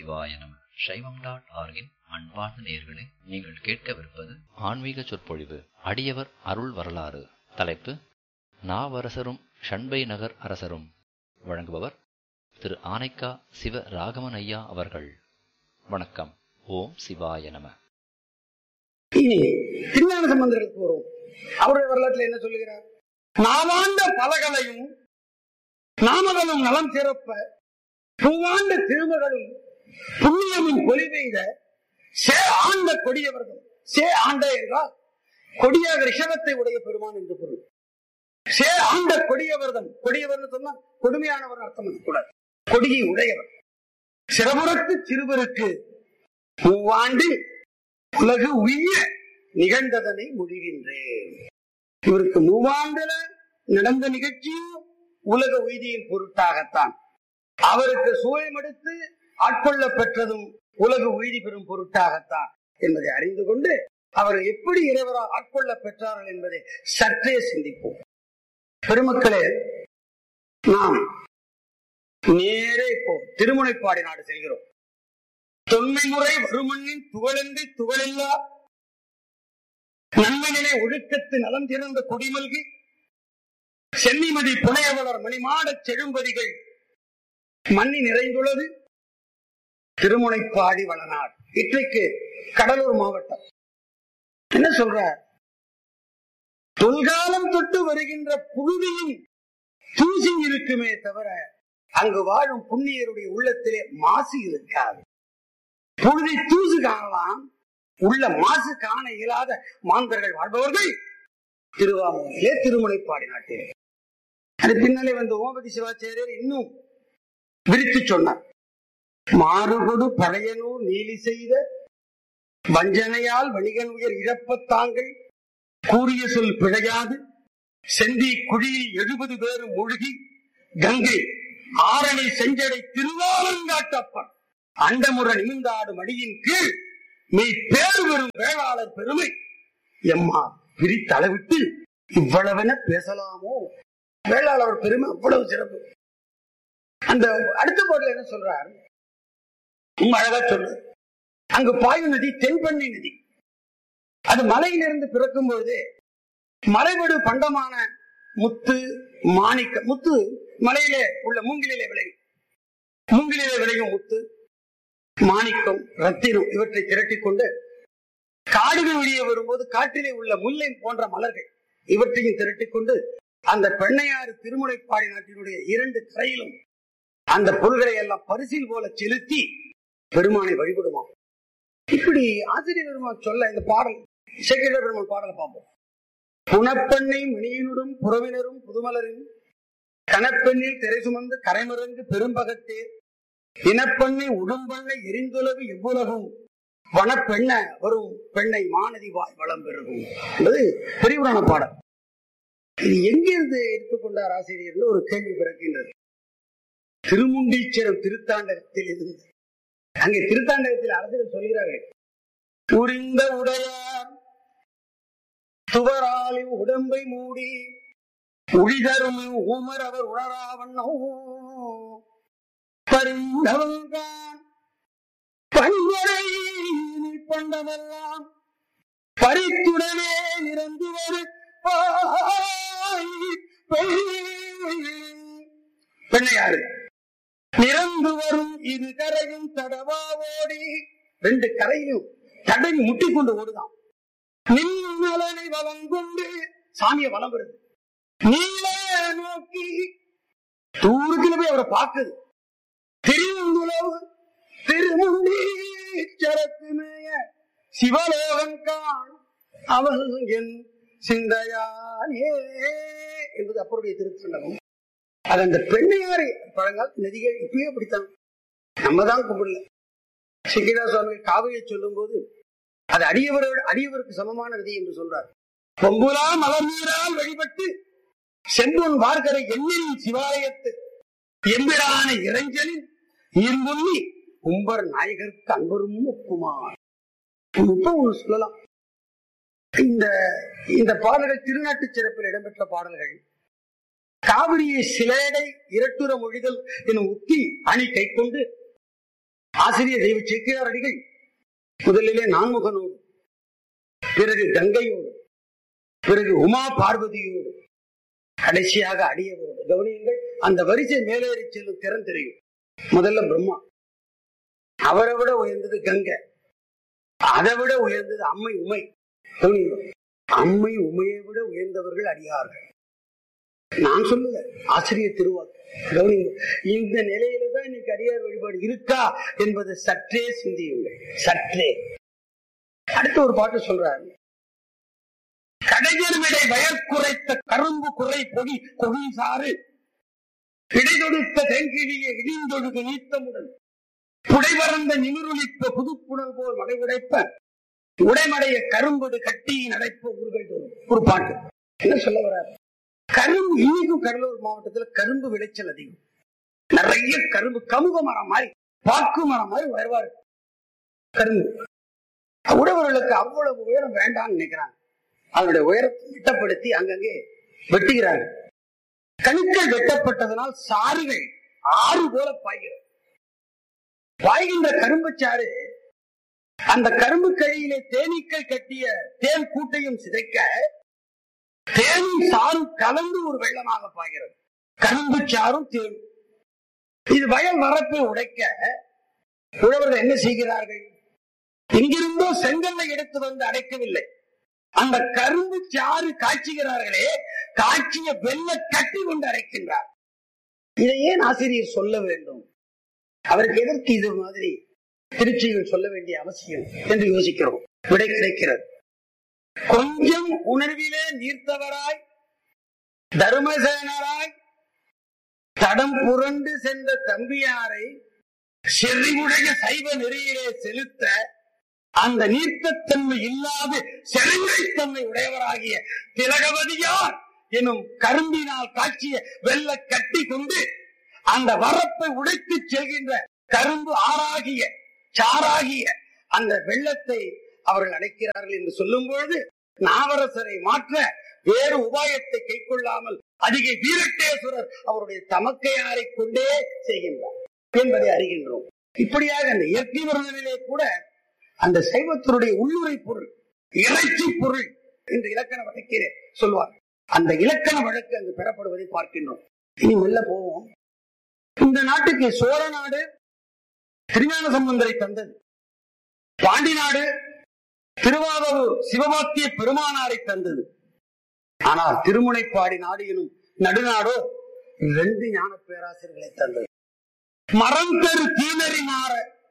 சிவாய நம சைவம் டாட் ஆர்கின் அன்பார்ந்த நேயர்களே நீங்கள் கேட்கவிருப்பது ஆன்மீக சொற்பொழிவு அடியவர் அருள் வரலாறு தலைப்பு நாவரசரும் ஷண்பை நகர் அரசரும் வழங்குபவர் திரு ஆனைக்கா சிவ ராகவன் ஐயா அவர்கள் வணக்கம் ஓம் சிவாய நம இனி திருஞான சம்பந்தருக்கு வருவோம் அவருடைய வரலாற்றில் என்ன சொல்லுகிறார் நாவாண்ட பலகலையும் நாமகளும் நலம் சிறப்ப பூவாண்ட திருமகளும் புண்ணியமும் பொலி பெய்த சே ஆண்ட கொடியவர்கள் சே ஆண்ட என்றால் கொடியாக ரிஷபத்தை உடைய பெருமான் என்று பொருள் சே ஆண்ட கொடியவர்தம் கொடியவர்னு சொன்னா கொடுமையானவர் அர்த்தம் கூடாது கொடியை உடையவர் சிறபுறத்து சிறுவருக்கு மூவாண்டு உலகு உய்ய நிகழ்ந்ததனை மொழிகின்றேன் இவருக்கு மூவாண்டுல நடந்த நிகழ்ச்சியும் உலக உய்தியின் பொருட்டாகத்தான் அவருக்கு சூழமெடுத்து ஆட்கொள்ள பெற்றதும் உலக உய்தி பெறும் பொருட்டாகத்தான் என்பதை அறிந்து கொண்டு அவர் எப்படி இறைவரால் ஆட்கொள்ள பெற்றார்கள் என்பதை சற்றே சிந்திப்போம் பெருமக்களே நாம் நேரே இப்போ திருமுனைப்பாடி நாடு செல்கிறோம் தொன்மை முறை வருமண்ணின் துகளென்று துகளில்லா நன்மையிலே ஒழுக்கத்து நலம் திறந்த குடிமல்கி சென்னிமதி புனையவளர் மணிமாடச் செழும்பதிகள் மண்ணி நிறைந்துள்ளது திருமுனைப்பாடி வளநாடு இன்றைக்கு கடலூர் மாவட்டம் என்ன சொல்றார் தொல்காலம் தொட்டு வருகின்ற புழுதியும் தூசி இருக்குமே தவிர அங்கு வாழும் புண்ணியருடைய உள்ளத்திலே மாசு இருக்காது புழுதி தூசு காணலாம் உள்ள மாசு காண இயலாத மாந்தர்கள் வாழ்பவர்கள் திருவாமூரிலே திருமுனைப்பாடி நாட்டிலே அது பின்னாலே வந்த ஓமதி சிவாச்சாரியர் இன்னும் விரித்து சொன்னார் மாறுகொடு பழையனூர் நீலி செய்த வஞ்சனையால் வணிகன் உயர் இழப்பத்தாங்கள் கூறிய சொல் பிழையாது செந்தி குழியில் எழுபது பேரும் மூழ்கி கங்கை ஆரணி செஞ்சடை திருவாலங்காட்டப்பன் அண்டமுற நிமிந்தாடு மடியின் கீழ் மெய் பேறு பெறும் வேளாளர் பெருமை எம்மா பிரித்தளவிட்டு இவ்வளவென பேசலாமோ வேளாளர் பெருமை அவ்வளவு சிறப்பு அந்த அடுத்த பாடல என்ன சொல்றார் ரொம்ப அழகா சொல்லு அங்கு பாயும் நதி தென்பண்ணை நதி அது மலையிலிருந்து பிறக்கும் பொழுது மலைவடு பண்டமான முத்து மாணிக்க முத்து மலையிலே உள்ள மூங்கிலே விளையும் மூங்கிலே விளையும் முத்து மாணிக்கம் ரத்தினம் இவற்றை திரட்டிக் கொண்டு காடுகள் வெளியே வரும்போது காட்டிலே உள்ள முல்லை போன்ற மலர்கள் இவற்றையும் திரட்டிக் கொண்டு அந்த பெண்ணையாறு திருமுனைப்பாடி நாட்டினுடைய இரண்டு கரையிலும் அந்த பொருள்களை எல்லாம் பரிசில் போல செலுத்தி பெருமானை வழிபடுமாம் இப்படி ஆசிரியர் பெருமான் சொல்ல இந்த பாடல் சேகர பெருமான் பாடலை பார்ப்போம் புனப்பெண்ணை மணியினுடன் புறவினரும் புதுமலரும் கனப்பெண்ணில் திரை சுமந்து கரைமறந்து பெரும்பகத்தே இனப்பெண்ணை உடம்பெண்ணை எரிந்துலகு எவ்வுலகும் வனப்பெண்ண வரும் பெண்ணை மானதி வாய் வளம் பெருகும் என்பது பெரியபுராண பாடல் இது எங்கிருந்து எடுத்துக்கொண்டார் ஆசிரியர் ஒரு கேள்வி பிறக்கின்றது திருமுண்டீச்சரம் திருத்தாண்டகத்தில் இருந்து அங்கே திருத்தாண்டகத்தில் அரசர்கள் சொல்கிறார்கள் புரிந்த உடையார் துவராலி உடம்பை மூடி உழிதரும் ஊமர் அவர் உணராவண்ணோ பரிந்தவன்கான் பண்பரை பண்டமெல்லாம் பரித்துடனே நிறந்து ஒரு பெண்ணையாரு நிறந்து வரும் இரு கரையும் தடவா ஓடி ரெண்டு கரையும் தடவி முட்டி கொண்டு ஓடுதான் நின்னலனை வளம் கொண்டு சாமியை வளம் வருது நீல நோக்கி தூரத்துல போய் அவரை பார்க்குது திருந்துளவு திருமுண்டி சரத்துமேய சிவலோகம் காண் அவன் என் சிந்தையானே என்பது அப்பருடைய திருத்தண்டகம் அது அந்த பெண்ணையாரை பழங்கால நதிகள் இப்பயே அப்படித்தான் நம்ம தான் கும்பிடல சிங்கிரா சுவாமி காவிரியை சொல்லும் போது அது அடியவரோட அடியவருக்கு சமமான நதி என்று சொல்றார் பொங்குலா மலர் நீரால் வழிபட்டு செம்பொன் வார்கரை எண்ணில் சிவாலயத்து எம்பிரான இறைஞ்சலில் நீர்முன்னி கும்பர் நாயகருக்கு அன்பரும் ஒப்புமார் இப்ப ஒண்ணு சொல்லலாம் இந்த இந்த பாடல்கள் திருநாட்டு சிறப்பில் இடம்பெற்ற பாடல்கள் காவிரியை சிலேடை இரட்டுற மொழிதல் எனும் உத்தி அணி கை கொண்டு ஆசிரியர் தெய்வ செக்கியார் அடிகள் முதலிலே நான்முகனோடு பிறகு கங்கையோடு பிறகு உமா பார்வதியோடு கடைசியாக அடியவரோடு கவனியுங்கள் அந்த வரிசை மேலேறி செல்லும் திறன் தெரியும் முதல்ல பிரம்மா அவரை விட உயர்ந்தது கங்கை அதை விட உயர்ந்தது அம்மை உமை கவனியுங்கள் அம்மை உமையை விட உயர்ந்தவர்கள் அடியார்கள் நான் சொல்லல ஆசிரியர் திருவாக்கு கவனிங்க இந்த நிலையில தான் இன்னைக்கு அடியார் வழிபாடு இருக்கா என்பது சற்றே சிந்தியுங்கள் சற்றே அடுத்த ஒரு பாட்டு சொல்றாரு கடைஞர் விடை வயற்குறைத்த கரும்பு குறை பொடி கொடி சாறு இடைதொடுத்த தென்கிழிய இடிந்தொழுகு நீத்தமுடன் புடைவரந்த நிமிருளிப்ப புதுப்புணல் போல் மடைவிடைப்ப உடைமடைய கரும்புடு கட்டி நடைப்ப ஊர்கள் தோறும் ஒரு பாட்டு என்ன சொல்ல வர்றாரு கரும்பு இன்னைக்கும் கடலூர் மாவட்டத்துல கரும்பு விளைச்சல் அதிகம் நிறைய கரும்பு கமுக மரம் மாதிரி பாக்கு மரம் மாதிரி வருவாரு கரும்பு உழவர்களுக்கு அவ்வளவு உயரம் வேண்டாம்னு நினைக்கிறாங்க அதனுடைய உயரத்தை திட்டப்படுத்தி அங்கங்கே வெட்டுகிறாங்க கணுக்கள் வெட்டப்பட்டதனால் சாறுகள் ஆறு போல பாய்கிறது பாய்கின்ற கரும்பு சாறு அந்த கரும்பு கழியிலே தேனீக்கள் கட்டிய தேன் கூட்டையும் சிதைக்க தேனும் சாரும் கலந்து ஒரு வெள்ளமாக பாய்கிறது கரும்பு சாரும் தேனும் இது வயல் வரப்பை உடைக்க உழவர்கள் என்ன செய்கிறார்கள் இங்கிருந்தோ செங்கல்லை எடுத்து வந்து அடைக்கவில்லை அந்த கரும்பு சாறு காய்ச்சுகிறார்களே காய்ச்சிய வெள்ள கட்டி கொண்டு அடைக்கின்றார் இதை ஏன் ஆசிரியர் சொல்ல வேண்டும் அவருக்கு எதற்கு இது மாதிரி திருச்சிகள் சொல்ல வேண்டிய அவசியம் என்று யோசிக்கிறோம் விடை கிடைக்கிறது கொஞ்சம் உணர்விலே நீர்த்தவராய் தர்மசேனராய் தடம் புரண்டு சென்ற தம்பியாரை செறிவுடைய சைவ நெறியிலே செலுத்த அந்த நீர்த்தத்தன்மை இல்லாது செறிவுடைத்தன்மை உடையவராகிய திலகவதியார் எனும் கரும்பினால் காட்சிய வெள்ள கட்டி கொண்டு அந்த வரப்பை உடைத்து செல்கின்ற கரும்பு ஆறாகிய சாராகிய அந்த வெள்ளத்தை அவர்கள் அடைக்கிறார்கள் என்று சொல்லும் பொழுது நாவரசரை மாற்ற வேறு உபாயத்தை கைக்கொள்ளாமல் அதிக வீரட்டேஸ்வரர் அவருடைய தமக்கையாரை கொண்டே செய்கின்றார் என்பதை அறிகின்றோம் இப்படியாக அந்த இயற்கை வருடனிலே கூட அந்த சைவத்தினுடைய உள்ளுரை பொருள் இறைச்சி பொருள் என்று இலக்கண வழக்கிலே சொல்வார் அந்த இலக்கண வழக்கு அங்கு பெறப்படுவதை பார்க்கின்றோம் இனி மெல்ல போவோம் இந்த நாட்டுக்கு சோழ நாடு திருஞான சம்பந்தரை தந்தது பாண்டி நாடு திருவாரூர் சிவபாத்திய பெருமானாரை தந்தது ஆனால் திருமுனைப்பாடி நாடு எனும் நடுநாடோ ரெண்டு ஞான பேராசிரியர்களை தந்தது மரம் தரு தீனறினார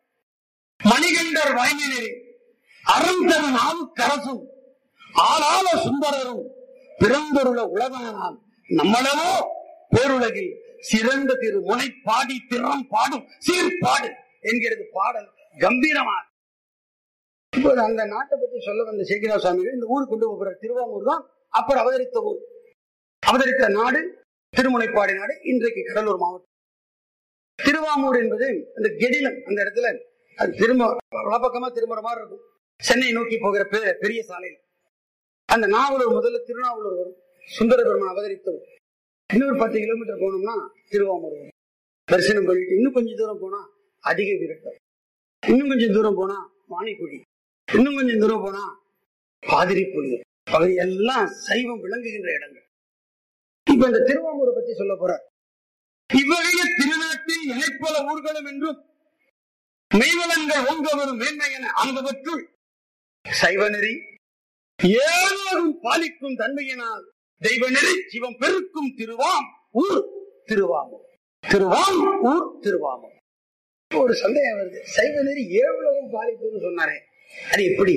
மணிகண்டர் வாய்மையினரே அறம் தரு நாவுக்கரசும் ஆளாள சுந்தரரும் பிறந்தருள உலகனால் நம்மளவோ பேருலகில் சிறந்த திரு முனைப்பாடி திறம் பாடும் சீர்பாடு என்கிறது பாடல் கம்பீரமாக இப்போது அந்த நாட்டை பத்தி சொல்ல வந்த சேகிரா சுவாமிகள் இந்த ஊருக்கு கொண்டு போகிற திருவாமூர் தான் அப்புறம் அவதரித்த ஊர் அவதரித்த நாடு திருமுனைப்பாடி நாடு இன்றைக்கு கடலூர் மாவட்டம் திருவாமூர் என்பது அந்த கெடிலம் அந்த இடத்துல அது திரும்ப வலப்பக்கமா திரும்புற மாதிரி இருக்கும் சென்னை நோக்கி போகிற பெ- பெரிய சாலையில் அந்த நாவலூர் முதல்ல திருநாவலூர் வரும் சுந்தர பெருமான் அவதரித்த ஊர். இன்னொரு பத்து கிலோமீட்டர் போனோம்னா திருவாமூர் வரும் தரிசனம் பண்ணிட்டு இன்னும் கொஞ்சம் தூரம் போனா அதிக விரட்டம் இன்னும் கொஞ்சம் தூரம் போனா வாணிக்குடி இன்னும் கொஞ்சம் தூரம் போனா பாதிரிப்புலி பகுதி எல்லாம் சைவம் விளங்குகின்ற இடங்கள் இப்ப இந்த திருவாமூரை பத்தி சொல்ல போறார் இவ்வகைய திருநாட்டில் இணைப்பல ஊர்களும் என்றும் மெய்வளங்கள் ஓங்க வரும் மேன்மை என அங்கவற்றுள் சைவநெறி ஏழோடும் பாலிக்கும் தன்மையினால் தெய்வநெறி சிவம் பெருக்கும் திருவாம் ஊர் திருவாமூர் திருவாம் ஊர் திருவாமூர் ஒரு சந்தேகம் வருது சைவ நெறி ஏழு உலகம் பாதிப்புன்னு சொன்னாரே அது எப்படி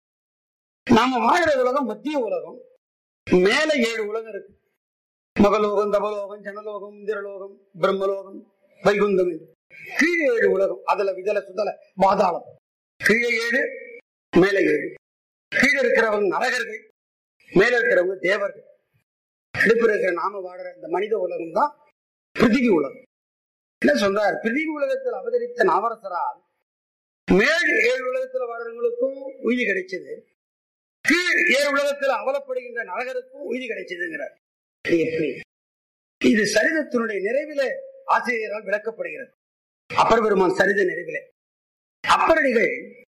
நாம வாழ்ற உலகம் மத்திய உலகம் மேல ஏழு உலகம் இருக்கு மகலோகம் தபலோகம் ஜனலோகம் இந்திரலோகம் பிரம்மலோகம் வைகுந்தம் என்று கீழே ஏழு உலகம் அதுல விதல சுதல பாதாளம் கீழே ஏழு மேல ஏழு கீழே இருக்கிறவங்க நரகர்கள் மேல இருக்கிறவங்க தேவர்கள் அடுப்பு இருக்கிற நாம வாடுற இந்த மனித உலகம் தான் பிருத்திவி உலகம் என்ன சொல்றார் பிரிவு உலகத்தில் அவதரித்த நாவரசரால் மேல் ஏழு உலகத்தில் வாழ்றவங்களுக்கும் உய்தி கிடைச்சது கீழ் ஏழு உலகத்தில் அவலப்படுகின்ற நரகருக்கும் உய்தி கிடைச்சதுங்கிறார் இது எப்படி இது சரிதத்தினுடைய நிறைவில ஆசிரியரால் விளக்கப்படுகிறது அப்பர் பெருமான் சரித நிறைவிலே அப்பரடிகள்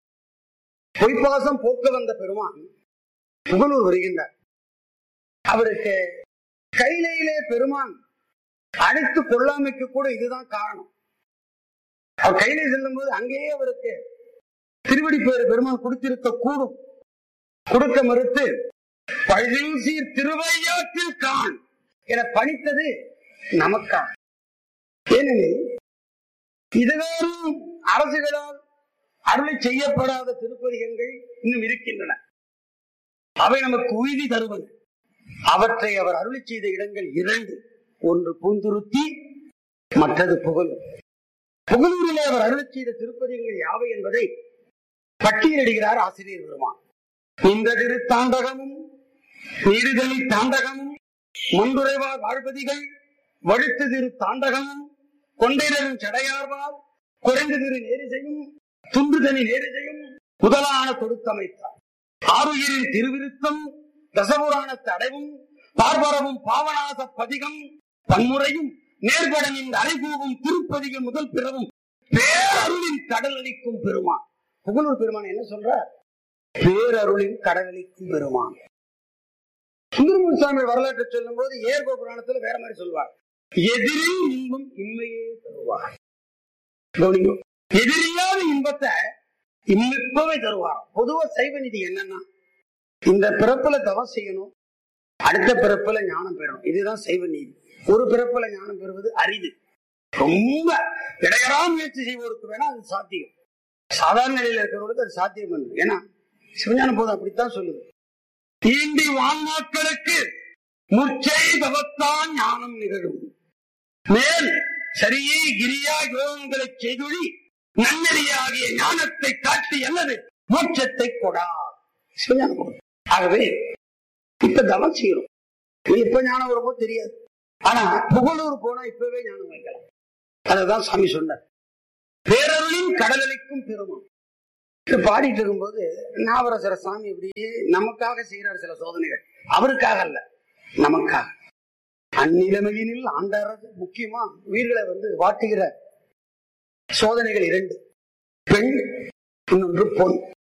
பொய்ப்பாசம் போக்க வந்த பெருமான் புகழூர் வருகின்றார் அவருக்கு கைலையிலே பெருமான் அழைத்து கொள்ளாமைக்கு கூட இதுதான் காரணம் அவர் கையிலே செல்லும் போது அங்கேயே அவருக்கு திருவடி பேரு பெருமான் கொடுத்திருக்க கூடும் கொடுக்க மறுத்து பழில் சீர் திருவையாற்றில் கான் என பணித்தது நமக்கா ஏனெனில் இதுவரும் அரசுகளால் அருளை செய்யப்படாத திருப்பதிகங்கள் இன்னும் இருக்கின்றன அவை நமக்கு உறுதி தருவது அவற்றை அவர் அருளி செய்த இடங்கள் இரண்டு ஒன்று பூந்துருத்தி மற்றது புகழூர் புகழூரிலே அவர் அருளி செய்த திருப்பதிகங்கள் யாவை என்பதை பட்டியலிடுகிறார் ஆசிரியர் பெருமான் இந்த திருத்தாண்டகமும் நீடுதலி தாண்டகமும் முன்றுரைவா வாழ்பதிகள் வழுத்து திரு தாண்டகமும் கொண்டைரரும் சடையார்வால் குறைந்து திரு நேரிசையும் துண்டுதனி நேரிசையும் முதலான தொடுத்தமைத்தார் ஆறுயிரின் திருவிருத்தம் தசபுராணத்து அடைவும் பார்வரவும் பாவநாச பதிகம் பன்முறையும் நேர்படனின் அலைகூவும் திருப்பதிகம் முதல் பிறவும் பேரருளின் கடலளிக்கும் பெருமான் புகழூர் பெருமான் என்ன சொல்றார் பேரருளின் கடலளிக்கும் பெருமான் சுந்தரமூர் சாமி வரலாற்றை சொல்லும் போது ஏர்கோ புராணத்துல வேற மாதிரி சொல்வார் எதிரில் இன்பம் இம்மையே தருவார் கவனிங்க. எதிரில்லாத இன்பத்தை இம்மிப்பவே தருவார் பொதுவா சைவ நிதி என்னன்னா இந்த பிறப்புல தவம் செய்யணும் அடுத்த பிறப்புல ஞானம் பெறணும் இதுதான் சைவ நீதி ஒரு பிறப்புல ஞானம் பெறுவது அரிது ரொம்ப இடையறா முயற்சி செய்வோருக்கு வேணா அது சாத்தியம் சாதாரண நிலையில இருக்கிறவங்களுக்கு அது சாத்தியம் என்று ஏன்னா சிவஞான போதும் அப்படித்தான் சொல்லுது தீண்டி வாழ்நாட்களுக்கு முச்சை தவத்தான் ஞானம் நிகழும் மேல் சரியே கிரியா யோகங்களை செய்தொழி நன்னெறியாகிய ஞானத்தை காட்டி அல்லது மோட்சத்தை கொடா சிவஞான போதும் ஆகவே இப்ப தவம் செய்யறோம் இது எப்ப ஞானம் வருமோ தெரியாது ஆனா புகழூர் போனா இப்பவே ஞானம் வைக்கலாம் அததான் சாமி சொன்னார் பேரருளின் கடலளிக்கும் பெருமான் இது பாடிட்டு இருக்கும்போது நாவரசர சாமி இப்படியே நமக்காக செய்யறார் சில சோதனைகள் அவருக்காக அல்ல நமக்காக அந்நிலைமையினில் ஆண்டாரது முக்கியமா உயிர்களை வந்து வாட்டுகிற சோதனைகள் இரண்டு பெண் இன்னொன்று பொன்